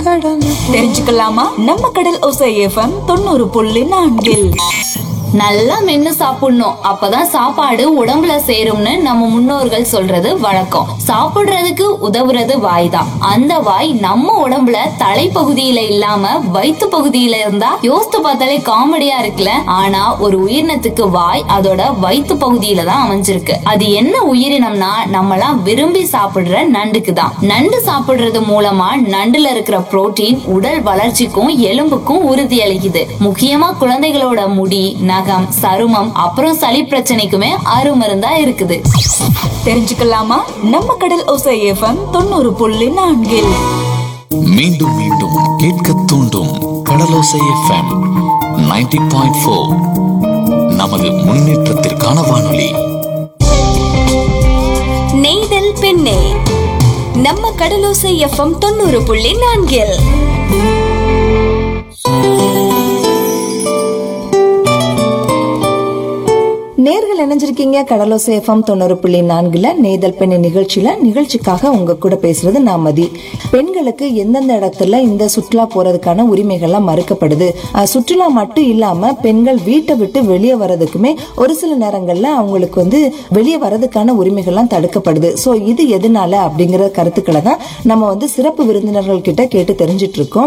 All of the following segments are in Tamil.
தெரிஞ்சுக்கலாமா நம்ம கடல் ஒசை எஃப்எம் தொண்ணூறு புள்ளி நான்கில் நல்லா மென்னு சாப்பிடணும் அப்பதான் சாப்பாடு உடம்புல சேரும்னு நம்ம முன்னோர்கள் சொல்றது வழக்கம் சாப்பிடுறதுக்கு உதவுறது வாய் தான் அந்த வாய் நம்ம உடம்புல தலைப்பகுதியில இல்லாம வயிற்று பகுதியில இருந்தா யோசித்து பார்த்தாலே காமெடியா இருக்குல்ல ஆனா ஒரு உயிரினத்துக்கு வாய் அதோட வயிற்று பகுதியில தான் அமைஞ்சிருக்கு அது என்ன உயிரினம்னா நம்மலாம் விரும்பி சாப்பிடுற நண்டுக்கு தான் நண்டு சாப்பிடுறது மூலமா நண்டுல இருக்கிற புரோட்டீன் உடல் வளர்ச்சிக்கும் எலும்புக்கும் உறுதி அளிக்குது முக்கியமா குழந்தைகளோட முடி நகம் சருமம் அப்புறம் சளி பிரச்சனைக்குமே அருமருந்தா இருக்குது தெரிஞ்சுக்கலாமா நம்ம கடல் ஒசை எஃப்எம் தொண்ணூறு புள்ளி நான்கில் மீண்டும் மீண்டும் கேட்க தூண்டும் கடலோசை எஃப்எம் 90.4 பாயிண்ட் ஃபோர் நமது முன்னேற்றத்திற்கான வானொலி நெய்தல் பெண்ணே நம்ம கடலோசை எஃப்எம் தொண்ணூறு புள்ளி நான்கில் நேர்கள் இணைஞ்சிருக்கீங்க கடலோசை எஃப்எம் தொண்ணூறு புள்ளி நான்குல நேதல் பெண்ணை நிகழ்ச்சியில நிகழ்ச்சிக்காக உங்க கூட பேசுறது நான் மதி பெண்களுக்கு எந்தெந்த இடத்துல இந்த சுற்றுலா போறதுக்கான உரிமைகள்லாம் மறுக்கப்படுது அஹ், சுற்றுலா மட்டும் இல்லாம பெண்கள் வீட்டை விட்டு வெளியே வர்றதுக்குமே ஒரு சில நேரங்கள்ல அவங்களுக்கு வந்து வெளியே வர்றதுக்கான உரிமைகள்லாம் தடுக்கப்படுது சோ இது எதனால அப்படிங்கிற கருத்துக்களை தான் நம்ம வந்து சிறப்பு விருந்தினர்கள் கிட்ட கேட்டு தெரிஞ்சிட்டு இருக்கோம்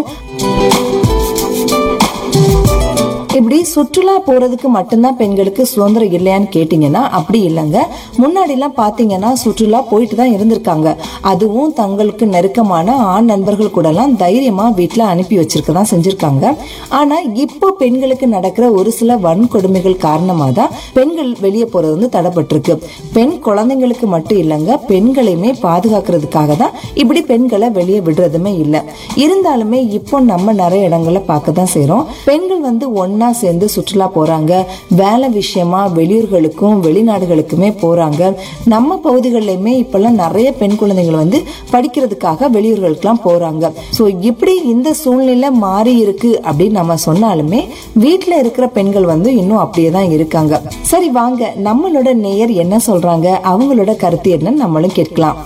இப்படி சுற்றுலா போறதுக்கு மட்டும்தான் பெண்களுக்கு சுதந்திரம் இல்லையான்னு கேட்டீங்கன்னா அப்படி இல்லைங்க முன்னாடி எல்லாம் பாத்தீங்கன்னா சுற்றுலா போயிட்டு தான் இருந்திருக்காங்க அதுவும் தங்களுக்கு நெருக்கமான ஆண் நண்பர்கள் கூட எல்லாம் தைரியமா வீட்டுல அனுப்பி வச்சிருக்க தான் செஞ்சிருக்காங்க ஆனா இப்போ பெண்களுக்கு நடக்கிற ஒரு சில வன்கொடுமைகள் காரணமா தான் பெண்கள் வெளியே போறது வந்து தடைப்பட்டிருக்கு பெண் குழந்தைங்களுக்கு மட்டும் இல்லைங்க பெண்களையுமே பாதுகாக்கிறதுக்காக தான் இப்படி பெண்களை வெளியே விடுறதுமே இல்லை இருந்தாலுமே இப்போ நம்ம நிறைய இடங்கள்ல பார்க்க தான் செய்றோம் பெண்கள் வந்து ஒண்ணா சேர்ந்து சுற்றுலா போறாங்க வேலை விஷயமா வெளியூர்களுக்கும் வெளிநாடுகளுக்குமே போறாங்க நம்ம பகுதிகளிலுமே இப்பெல்லாம் நிறைய பெண் குழந்தைகள் வந்து படிக்கிறதுக்காக வெளியூர்களுக்கெல்லாம் போறாங்க ஸோ இப்படி இந்த சூழ்நிலை மாறி இருக்கு அப்படின்னு நம்ம சொன்னாலுமே வீட்டில் இருக்கிற பெண்கள் வந்து இன்னும் அப்படியே தான் இருக்காங்க சரி வாங்க நம்மளோட நேயர் என்ன சொல்றாங்க அவங்களோட கருத்து என்னன்னு நம்மளும் கேட்கலாம்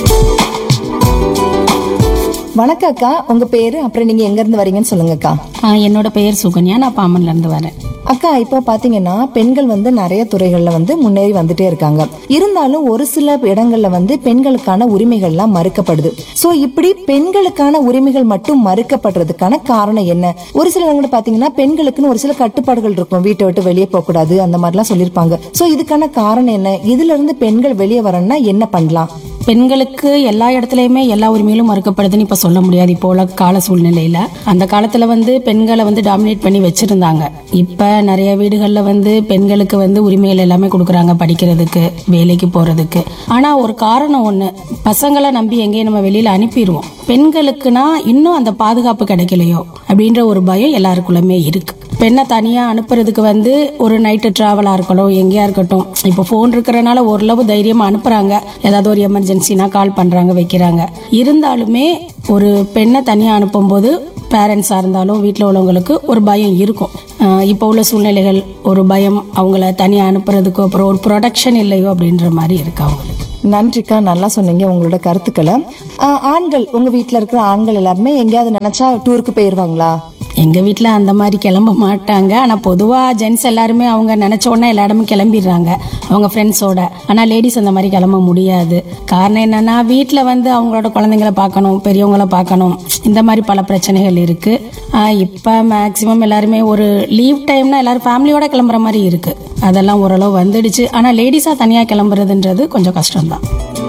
வணக்கம் அக்கா உங்க பேரு அப்புறம் நீங்க எங்க இருந்து வரீங்கன்னு சொல்லுங்கக்கா ஆ, என்னோட பெயர் சுகன்யா நான் பாமன்ல இருந்து வரேன் அக்கா இப்போ பாத்தீங்கன்னா பெண்கள் வந்து நிறைய துறைகள்ல வந்து முன்னேறி வந்துட்டே இருக்காங்க இருந்தாலும் ஒரு சில இடங்கள்ல வந்து பெண்களுக்கான உரிமைகள்லாம் மறுக்கப்படுது சோ இப்படி பெண்களுக்கான உரிமைகள் மட்டும் மறுக்கப்படுறதுக்கான காரணம் என்ன ஒரு சில இடங்கள்ல பாத்தீங்கன்னா பெண்களுக்குன்னு ஒரு சில கட்டுப்பாடுகள் இருக்கும் வீட்டை விட்டு வெளியே போக கூடாது அந்த மாதிரிலாம் சொல்லியிருப்பாங்க சோ இதுக்கான காரணம் என்ன இதுல இருந்து பெண்கள் வெளியே வரணும்னா என்ன பண்ணலாம் பெண்களுக்கு எல்லா இடத்துலயுமே எல்லா உரிமைகளும் மறுக்கப்படுதுன்னு இப்ப சொல்ல முடியாது இப்போ உள்ள கால சூழ்நிலையில அந்த காலத்துல வந்து பெண்களை வந்து டாமினேட் பண்ணி வச்சிருந்தாங்க இப்ப நிறைய வீடுகள்ல வந்து பெண்களுக்கு வந்து உரிமைகள் எல்லாமே கொடுக்குறாங்க படிக்கிறதுக்கு வேலைக்கு போறதுக்கு ஆனா ஒரு காரணம் ஒண்ணு பசங்களை நம்பி எங்கேயும் நம்ம வெளியில அனுப்பிடுவோம் பெண்களுக்குனா இன்னும் அந்த பாதுகாப்பு கிடைக்கலையோ அப்படின்ற ஒரு பயம் எல்லாருக்குள்ளமே இருக்கு பெண்ணை தனியா அனுப்புறதுக்கு வந்து ஒரு நைட்டு டிராவலா இருக்கட்டும் எங்கேயா இருக்கட்டும் இப்போ ஃபோன் இருக்கிறனால ஓரளவு தைரியமா அனுப்புறாங்க ஏதாவது ஒரு எமர்ஜென்சினா கால் பண்றாங்க வைக்கிறாங்க இருந்தாலுமே ஒரு பெண்ணை தனியா அனுப்பும்போது பேரண்ட்ஸாக இருந்தாலும் வீட்டில் உள்ளவங்களுக்கு ஒரு பயம் இருக்கும் ஆஹ் இப்போ உள்ள சூழ்நிலைகள் ஒரு பயம் அவங்கள தனியாக அனுப்புறதுக்கு அப்புறம் ஒரு ப்ரொடக்ஷன் இல்லையோ அப்படின்ற மாதிரி இருக்கு அவங்களுக்கு நன்றிக்கா நல்லா சொன்னீங்க உங்களோட கருத்துக்களை ஆஹ் ஆண்கள் உங்க வீட்ல இருக்கிற ஆண்கள் எல்லாருமே எங்கேயாவது நினைச்சா டூருக்கு போயிருவாங்களா எங்க வீட்ல அந்த மாதிரி கிளம்ப மாட்டாங்க ஆனா பொதுவா ஜென்ஸ் எல்லாருமே அவங்க நினைச்ச உடனே எல்லா இடமும் கிளம்பிடுறாங்க அவங்க ஃப்ரெண்ட்ஸோட ஆனா லேடிஸ் அந்த மாதிரி கிளம்ப முடியாது காரணம் என்னன்னா வீட்ல வந்து அவங்களோட குழந்தைங்கள பார்க்கணும் பெரியவங்கள பார்க்கணும் இந்த மாதிரி பல பிரச்சனைகள் இருக்கு ஆஹ் இப்ப மேக்சிமம் எல்லாருமே ஒரு லீவ் டைம்னா எல்லாரும் ஃபேமிலியோட கிளம்புற மாதிரி இருக்கு அதெல்லாம் ஓரளவு வந்துடுச்சு ஆனா லேடிஸா தனியா கிளம்புறதுன்றது கொஞ்சம் கஷ்டம்தான்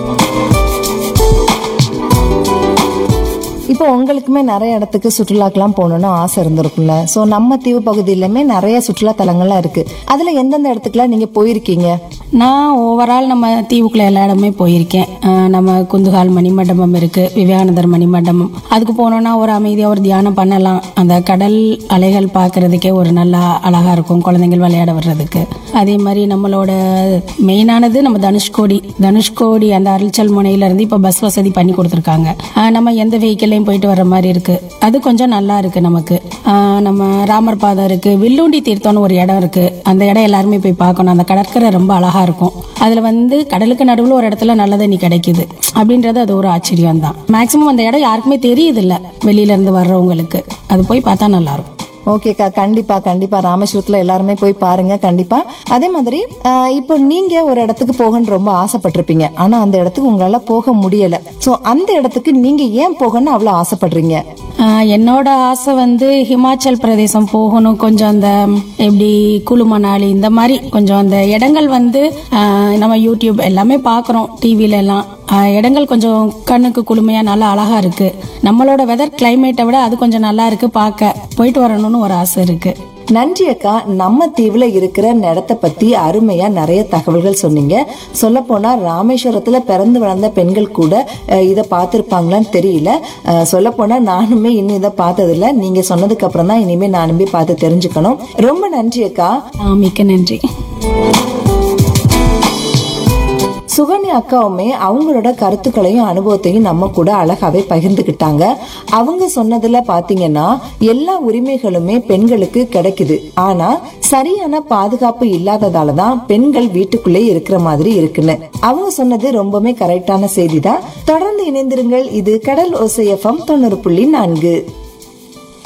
இப்போ உங்களுக்குமே நிறைய இடத்துக்கு சுற்றுலாக்கெல்லாம் போகணும்னு ஆசை இருந்திருக்கும்ல ஸோ நம்ம தீவு பகுதியிலுமே நிறைய சுற்றுலா தலங்கள்லாம் இருக்கு அதுல எந்தெந்த இடத்துக்குலாம் நீங்க போயிருக்கீங்க நான் ஓவரால் நம்ம தீவுக்குள்ள எல்லா இடமே போயிருக்கேன் அஹ் நம்ம குந்துகால் மணிமண்டபம் இருக்கு விவேகானந்தர் மணிமண்டபம் அதுக்கு போனோம்னா ஒரு அமைதியாக ஒரு தியானம் பண்ணலாம் அந்த கடல் அலைகள் பார்க்கறதுக்கே ஒரு நல்லா அழகா இருக்கும் குழந்தைகள் விளையாட வர்றதுக்கு அதே மாதிரி நம்மளோட மெயினானது நம்ம தனுஷ்கோடி தனுஷ்கோடி அந்த அருள்சல் முனையில இருந்து இப்போ பஸ் வசதி பண்ணி கொடுத்துருக்காங்க அஹ் நம்ம எந்த வெஹிக்கிளையும் இடங்கள்லயும் போயிட்டு வர மாதிரி இருக்கு அது கொஞ்சம் நல்லா இருக்கு நமக்கு ஆஹ் நம்ம ராமர் பாதம் இருக்கு வில்லுண்டி தீர்த்தம்னு ஒரு இடம் இருக்கு அந்த இடம் எல்லாருமே போய் பார்க்கணும் அந்த கடற்கரை ரொம்ப அழகா இருக்கும் அதுல வந்து கடலுக்கு நடுவுல ஒரு இடத்துல நல்ல தண்ணி கிடைக்குது அப்படின்றது அது ஒரு ஆச்சரியம் தான் மேக்சிமம் அந்த இடம் யாருக்குமே தெரியுது இல்ல வெளியில இருந்து வர்றவங்களுக்கு அது போய் பார்த்தா நல்லா இருக்கும் ஓகேக்கா கண்டிப்பா கண்டிப்பா ராமேஸ்வரத்துல எல்லாருமே போய் பாருங்க கண்டிப்பா அதே மாதிரி ஆஹ், இப்போ நீங்க ஒரு இடத்துக்கு போகணும்னு ரொம்ப ஆசைப்பட்டிருப்பீங்க ஆனா அந்த இடத்துக்கு உங்களால போக முடியல சோ அந்த இடத்துக்கு நீங்க ஏன் போகணும்னு அவ்வளவு ஆசைப்படுறீங்க ஆஹ் என்னோட ஆசை வந்து ஹிமாச்சல் பிரதேசம் போகணும் கொஞ்சம் அந்த ம், எப்படி குழு மணாலி இந்த மாதிரி கொஞ்சம் அந்த இடங்கள் வந்து ஆஹ் நம்ம யூடியூப் எல்லாமே பார்க்குறோம் டிவில எல்லாம் ஆஹ் இடங்கள் கொஞ்சம் கண்ணுக்கு குளுமையா நல்லா அழகா இருக்கு நம்மளோட வெதர் கிளைமேட்டை விட அது கொஞ்சம் நல்லா இருக்கு பார்க்க போயிட்டு வரணும்னு ஒரு ஆசை இருக்கு நன்றி அக்கா நம்ம தீவுல இருக்கிற இடத்த பத்தி அருமையா நிறைய தகவல்கள் சொன்னீங்க சொல்ல போனா ராமேஸ்வரத்துல பிறந்து வளர்ந்த பெண்கள் கூட அஹ், இத பார்த்திருப்பாங்களான்னு தெரியல சொல்ல போனா நானுமே இன்னும் இதை பார்த்ததில்ல நீங்க சொன்னதுக்கு அப்புறம் தான் இனிமே நானுமே பார்த்து தெரிஞ்சுக்கணும் ரொம்ப நன்றி அக்கா ஆஹ் மிக்க நன்றி சுகன்யா அக்காவுமே அவங்களோட கருத்துக்களையும் அனுபவத்தையும் நம்ம கூட அழகாவே பகிர்ந்துக்கிட்டாங்க அவங்க சொன்னதுல பாத்தீங்கன்னா எல்லா உரிமைகளுமே பெண்களுக்கு கிடைக்குது ஆனா சரியான பாதுகாப்பு இல்லாததால தான் பெண்கள் வீட்டுக்குள்ளே இருக்கிற மாதிரி இருக்குன்னு அவங்க சொன்னது ரொம்பவுமே கரெக்டான செய்தி தான் தொடர்ந்து இணைந்திருங்கள் இது கடல் ஓசையஃபம் தொண்ணூறு புள்ளி நான்கு